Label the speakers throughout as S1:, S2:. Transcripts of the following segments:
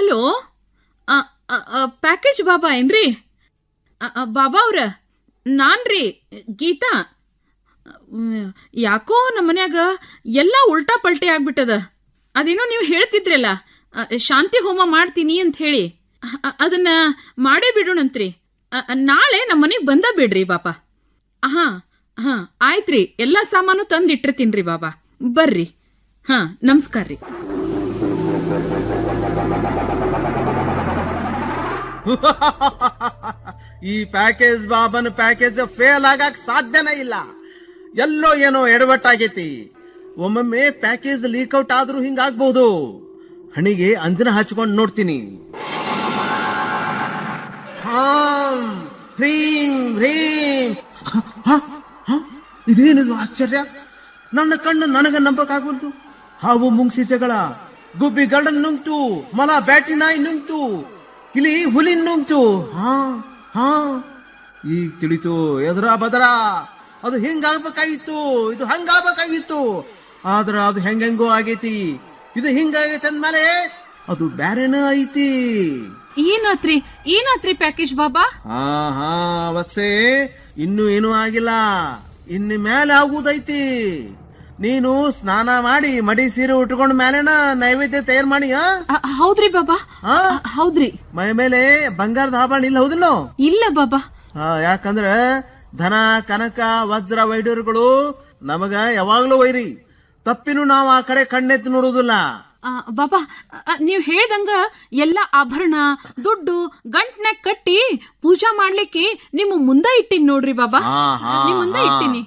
S1: Hello package ಬಾಬಾ ಏನ್ರಿ ಅ, ಅ, ಬಾಬಾ ಅವ್ರ ನಾನ್ರಿ ಗೀತಾ ಮ್, ಯಾಕೋ ನಮ್ಮ ಮನ್ಯಾಗ ಎಲ್ಲ ಉಲ್ಟಾ ಪಲ್ಟಿ ಆಗ್ಬಿಟ್ಟದ ಅದೇನೋ ನೀವು ಹೇಳ್ತಿದ್ರಲ್ಲ ಅ, ಶಾಂತಿ ಹೋಮ ಮಾಡ್ತೀನಿ ಅಂತ ಹೇಳಿ ಅ- ಅ- ಅದನ್ನ ಮಾಡೇ ಬಿಡೋಣಂತ್ರಿ ಅ, ಅ, ನಾಳೆ ನಮ್ಮ ಮನೆಗೆ ಬಂದ ಬಿಡ್ರಿ ಬಾಬಾ ಹಾಂ ಹಾಂ ಆಯ್ತ್ರಿ ಎಲ್ಲ ಸಾಮಾನು ತಂದಿಟ್ಟಿರ್ತೀನಿ ರೀ ಬಾಬಾ ಬರ್ರಿ ಹಾಂ ನಮಸ್ಕಾರ ರೀ
S2: ಈ ಪ್ಯಾಕೇಜ್ ಬಾಬನ್ ಪ್ಯಾಕೇಜ್ ಫೇಲ್ ಆಗಕ್ ಸಾಧ್ಯನೇ ಇಲ್ಲ ಎಲ್ಲೋ ಏನೋ ಎಡವಟ್ಟಾಗೈತಿ ಒಮ್ಮೊಮ್ಮೆ ಪ್ಯಾಕೇಜ್ ಲೀಕ್ಔಟ್ ಆದ್ರೂ ಹಿಂಗಾಗ್ಬಹುದು ಹಣಿಗೆ ಅಂಜನ ಹಚ್ಕೊಂಡು ನೋಡ್ತೀನಿ ಹಾಂ ಹ್ರೀಂ ಹ್ರೀಂ ಹ, ಹ, ಹ, ಇದೇನಿದು ಆಶ್ಚರ್ಯ ನನ್ನ ಕಣ್ಣು ನನಗ ನಂಬಕ್ಕಾಗಲ್ದು ಹಾವು ಮುಂಗ್ಸಿಸಗಳ ಗುಬ್ಬಿ ಗರ್ಡನ್ ನುಂಗ್ತು ಮಲ ಬ್ಯಾಟಿ ನಾಯಿ ನುಂಗ್ತು ಇಲ್ಲಿ ಹುಲಿ ನುಂಗ್ತು ಹಾ ಹಾ ಈಗ ತಿಳಿತು ಎದುರ ಬದರ ಅದು ಹಿಂಗಾಗ್ಬೇಕಾಗಿತ್ತು ಇದು ಹಂಗಾಗ್ಬೇಕಾಗಿತ್ತು ಆದ್ರ ಅದು ಹೆಂಗೆಂಗೋ ಆಗೈತಿ ಇದು ಹಿಂಗಾಗೈತಿ ಅಂದ್ಮೇಲೆ ಅದು ಬ್ಯಾರೆನ ಐತಿ
S1: ಏನಾತ್ರಿ ಏನಾತ್ರಿ ಪ್ಯಾಕೇಜ್ ಬಾಬಾ
S2: ಹಾ ಹಾ ವತ್ಸೆ ಇನ್ನು ಏನೂ ಆಗಿಲ್ಲ ಇನ್ನು ಮೇಲೆ ಆಗುದೈತಿ ನೀನು ಸ್ನಾನ ಮಾಡಿ ಮಡಿ ಸೀರೆ ಉಟ್ಕೊಂಡ ಮೇಲೆನ ನೈವೇದ್ಯ ತಯಾರು ಮಾಡಿ ಆ?
S1: ಅ, ಹೌದ್ರಿ ಬಾಬಾ
S2: ಆ?
S1: ಅ, ಹೌದ್ರಿ
S2: ಮೈ ಮೇಲೆ ಬಂಗಾರದ ಆಭರಣ ಇಲ್ಲ ಹೌದಿಲ್ಲೋ
S1: ಇಲ್ಲ ಬಾಬಾ
S2: ಹಾ ಯಾಕಂದ್ರ ಧನ ಕನಕ ವಜ್ರ ವೈಡೂರುಗಳು ನಮಗ ಯಾವಾಗ್ಲೂ ವೈರಿ ತಪ್ಪಿನೂ ನಾವು ಆ ಕಡೆ ಕಣ್ಣೆತ್ತಿ ನೋಡುದಿಲ್ಲ
S1: ಆ, ಬಾಬಾ ಆ, ನೀವ್ ಹೇಳ್ದಂಗ ಎಲ್ಲ ಆಭರಣ ದುಡ್ಡು ಗಂಟ್ನ್ಯಾಗ ಕಟ್ಟಿ ಪೂಜಾ ಮಾಡ್ಲಿಕ್ಕೆ ನಿಮ್ಮ ಮುಂದ ಇಟ್ಟಿನಿ ನೋಡ್ರಿ ಬಾಬಾ
S2: ಹಾ, ಹಾ,
S1: ನಿಮ್ ಮುಂದೆ
S2: ಹಾ.
S1: ಇಟ್ಟಿನಿ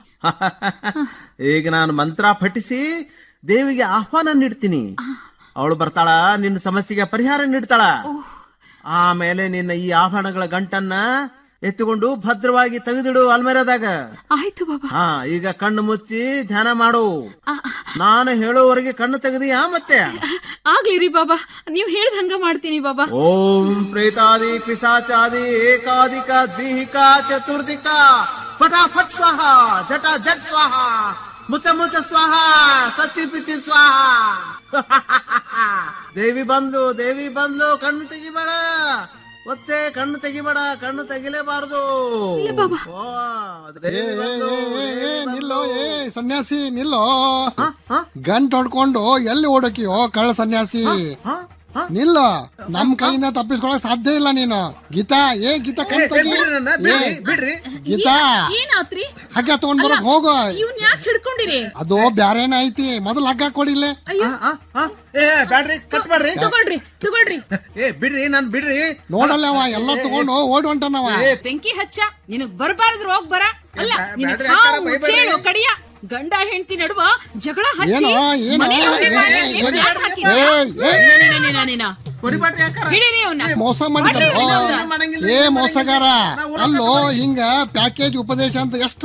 S2: ಈಗ ನಾನು ಮಂತ್ರ ಪಠಿಸಿ ದೇವಿಗೆ ಆಹ್ವಾನ ನೀಡ್ತೀನಿ ಅವಳು ಬರ್ತಾಳ ನಿನ್ನ ಸಮಸ್ಯೆಗೆ ಪರಿಹಾರ ನೀಡ್ತಾಳ ಆಮೇಲೆ ನಿನ್ನ ಈ ಆಭರಣಗಳ ಗಂಟನ್ನ ಎತ್ತಿಕೊಂಡು ಭದ್ರವಾಗಿ ತೆಗೆದಿಡು ಅಲ್ಮೇರದಾಗ
S1: ಆಯ್ತು ಬಾಬಾ
S2: ಹಾ ಈಗ ಕಣ್ಣು ಮುಚ್ಚಿ ಧ್ಯಾನ ಮಾಡು
S1: ಆ,
S2: ನಾನು ಹೇಳೋವರೆಗೆ ಕಣ್ಣು ತೆಗೆದಿಯಾ ಮತ್ತೆ
S1: ಆಗ್ಲಿ ರೀ ಬಾಬಾ ನೀವ್ ಹೇಳ್ದ ಹಂಗ ಮಾಡ್ತೀನಿ ಬಾಬಾ
S2: ಓಂ ಪ್ರೇತಾದಿ ಪಿಸಾಚಾದಿ ಏಕಾಧಿಕ ದ್ವಿಹಿಕ ಚತುರ್ಧಿಕ ಫಟಾಫಟ್ ಸ್ವಾಹ ಜಟ ಜಟ್ ಸ್ವಾಹ ಮುಚ ಮುಚ ಸ್ವಾಹ ಸಚ್ಚಿ ಪಿಚಿ ಸ್ವಾಹ ದೇವಿ ಬಂದ್ಲು ದೇವಿ ಬಂದ್ಲು ಕಣ್ಣು ತೆಗಿಬೇಡ ಒಚ್ಚೆ ಕಣ್ಣು ತೆಗಿಬೇಡ ಕಣ್ಣು ತೆಗಿಲೇಬಾರದು ಓ, ದೇವಿ ಬಂದ್ಲು, ದೇವಿ ಬಂದ್ಲು.
S3: ನಿಲ್ಲೋ ಏ ಸನ್ಯಾಸಿ ನಿಲ್ಲೋ
S2: ಹ? ಹ?
S3: ಗಂಟ್ ಹೊಡ್ಕೊಂಡು ಎಲ್ಲಿ ಓಡಕಿಯೋ ಕಳ್ಳ ಸನ್ಯಾಸಿ
S2: ಹ? ಹ?
S3: ನಿಲ್ಲೋ ನಮ್ ಕೈಯಿಂದ ತಪ್ಪಿಸ್ಕೊಳಕ್ ಸಾಧ್ಯ ಇಲ್ಲ ನೀನು ಗೀತಾ ಏ ಗೀತಾ ಕಣ್
S2: ಏ,
S3: ತೆಗಿ
S2: ಬಿಡ್ರಿ ನನ್ನ, ಬಿಡ್ರಿ, ಬಿಡ್ರಿ
S3: ಗೀತಾ
S1: ಏನಾತ್ರಿ
S3: ಹಗ್ಗ ತಗೊಂಡ್ ಬರಕ್ ಹೋಗು
S1: ಇವ್ನ್ ಯಾಕೆ ಹಿಡ್ಕೊಂಡಿರಿ
S3: ಅದು ಬ್ಯಾರೇನ ಐತಿ ಮೊದಲು ಹಗ್ಗ ಕೊಡಿಲ್ಲ
S1: ಅಯ್ಯೋ
S2: ಆ, ಆ, ಆ, ಏ ಬ್ಯಾಡ್ರಿ ಕಟ್ ಮಾಡ್ರಿ
S1: ತಗೊಳ್ರಿ ತಗೊಳ್ರಿ
S2: ಏ ಬಿಡ್ರಿ ನಾನ್ ಬಿಡ್ರಿ
S3: ನೋಡಲ್ಲ ಅವ ಎಲ್ಲ ತಗೊಂಡು ಓಡ್ ಹೊಂಟನವ
S1: ಬೆಂಕಿ ಹಚ್ಚ ನಿನಗ್ ಬರಬಾರದ್ರ ಹೋಗ್ ಬರ ಅಲ್ಲ
S2: ಬ್ಯಾ-
S1: ನಿನಗ್
S2: ಬ್ಯಾಡ್ರಿ
S1: ಹಾವು,
S2: ಅಕ್ಕಾರ ಬೈಬೇಡ್ರಿ.
S1: ಚೇಳು ಕಡಿಯ ಗಂಡ ಹೆಂಡತಿ ನಡುವ ಜಗಳ ಹಚ್ಚಿ
S3: ಏನೋ, ಏನೋ,
S1: ಮನೆ ಹಾಗೆ
S3: ಏ,
S1: ಮಾಡಿ
S3: ಏ,
S1: ಏನ್
S3: ಏ,
S1: ಯಾರ್ ಹಾಕಿದ?
S3: ಏ, ಏ.
S1: ನೀನ, ನೀನ, ನೀನ.
S2: ಹೊಡಿಬ್ಯಾಡ್ರಿ ಅಕ್ಕಾರ
S1: ಹಿಡೀರಿ ಅವ್ನ.
S3: ಮೋಸ ಮಾಡಿದ
S1: ಮಾಡ್ರಿ ಅವ್ನ.
S2: ಮಾಡಂಗಿಲ್ಲ,
S3: ಏ
S2: ಏನ್
S3: ಮೋಸಗಾರ
S2: ಮಾಡಂಗಿಲ್ಲ. ನಾ ಊರಾಗ್
S3: ಅಲ್ಲೋ
S2: ಕರ್ಕೊಂಡ್
S3: ಹಿಂಗ ಪ್ಯಾಕೇಜ್ ಉಪದೇಶ ಅಂತ ಎಷ್ಟು